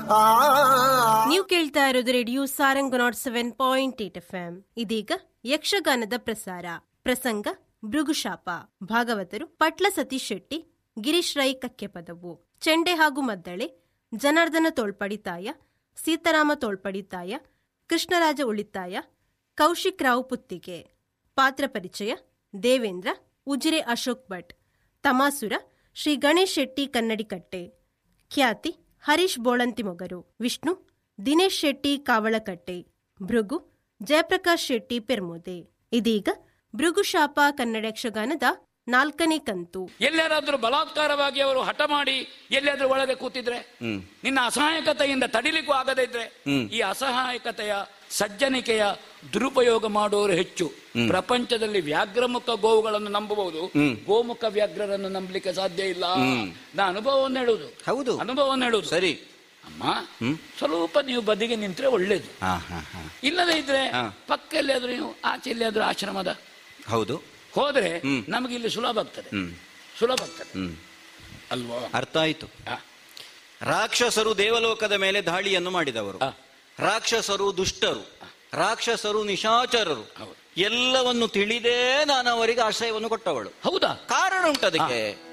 ಆ ನೀವು ಕೇಳ್ತಾ ಇರೋದು radio Sarang nought seven point eight F M ಇದೀಗ ಯಕ್ಷಗಾನದ ಪ್ರಸಾರ ಪ್ರಸಂಗ ಭೃಗುಶಾಪ ಭಾಗವತರು ಪಟ್ಲ ಸತೀಶ್ ಶೆಟ್ಟಿ ಗಿರೀಶ್ ರೈ ಕಕ್ಕೆಪದವು ಚೆಂಡೆ ಹಾಗೂ ಮದ್ದಳೆ ಜನಾರ್ದನ ತೋಳ್ಪಡಿತಾಯ ಸೀತಾರಾಮ ತೋಳ್ಪಡಿತಾಯ ಕೃಷ್ಣರಾಜ ಉಳಿತಾಯ ಕೌಶಿಕ್ ರಾವ್ ಪುತ್ತಿಗೆ ಪಾತ್ರ ಪರಿಚಯ ದೇವೇಂದ್ರ ಉಜಿರೆ ಅಶೋಕ್ ಭಟ್ ತಮಾಸುರ ಶ್ರೀ ಗಣೇಶ್ ಶೆಟ್ಟಿ ಕನ್ನಡಿಕಟ್ಟೆ ಖ್ಯಾತಿ ಹರೀಶ್ ಬೋಳಂತಿ ಮೊಗರು ವಿಷ್ಣು ದಿನೇಶ್ ಶೆಟ್ಟಿ ಕಾವಳಕಟ್ಟೆ ಭೃಗು ಜಯಪ್ರಕಾಶ್ ಶೆಟ್ಟಿ ಪೆರ್ಮೋದೆ ಇದೀಗ ಭೃಗುಶಾಪ ಕನ್ನಡ ಯಕ್ಷಗಾನದ ನಾಲ್ಕನೇ ಕಂತು ಎಲ್ಲಾದ್ರೂ ಬಲಾತ್ಕಾರವಾಗಿ ಅವರು ಹಠ ಮಾಡಿ ಎಲ್ಲಾದ್ರೂ ಒಳಗೆ ಕೂತಿದ್ರೆ ನಿನ್ನ ಅಸಹಾಯಕತೆಯಿಂದ ತಡಿಲಿಕ್ಕೂ ಆಗದೇ ಇದ್ರೆ ಈ ಅಸಹಾಯಕತೆಯ ಸಜ್ಜನಿಕೆಯ ದುರುಪಯೋಗ ಮಾಡುವವರು ಹೆಚ್ಚು ಪ್ರಪಂಚದಲ್ಲಿ ವ್ಯಾಘ್ರಮುಖ ಗೋವುಗಳನ್ನು ನಂಬಬಹುದು ಗೋಮುಖ ವ್ಯಾಘ್ರರನ್ನು ನಂಬಲಿಕ್ಕೆ ಸಾಧ್ಯ ಇಲ್ಲ ನಾ ಅನುಭವವನ್ನು ಹೇಳುವುದು ಹೌದು. ಅನುಭವವನ್ನು ಹೇಳುವುದು ಸರಿ ಅಮ್ಮ ಸ್ವಲ್ಪ ನೀವು ಬದಿಗೆ ನಿಂತ್ರೆ ಒಳ್ಳೇದು ಹಾ ಹಾ ಹಾ ಇಲ್ಲದೇ ಇದ್ರೆ ಹಾ. ಪಕ್ಕ ಎಲ್ಲಿಯಾದ್ರೂ ನೀವು ಆಚೆ ಎಲ್ಲಿಯಾದ್ರೂ ಆಶ್ರಮದ ಹೌದು ಹೋದ್ರೆ ನಮಗೆ ಇಲ್ಲಿ ಸುಲಭ ಆಗ್ತದೆ ಹ್ಮ್. ಸುಲಭ ಆಗ್ತದೆ ಹ್ಮ್ ಅಲ್ವಾ ಅರ್ಥ ಆಯ್ತು ಆ, ರಾಕ್ಷಸರು ದೇವಲೋಕದ ಮೇಲೆ ದಾಳಿಯನ್ನು ಮಾಡಿದವರು ಆ. ರಾಕ್ಷಸರು ದುಷ್ಟರು ರಾಕ್ಷಸರು ನಿಶಾಚರರು ಹೌದು. ಎಲ್ಲವನ್ನು ತಿಳಿದೇ ನಾನು ಅವರಿಗೆ ಆಶ್ರಯವನ್ನು ಕೊಟ್ಟವಳು ಹೌದಾ ಕಾರಣ ಉಂಟು ಅದಕ್ಕೆ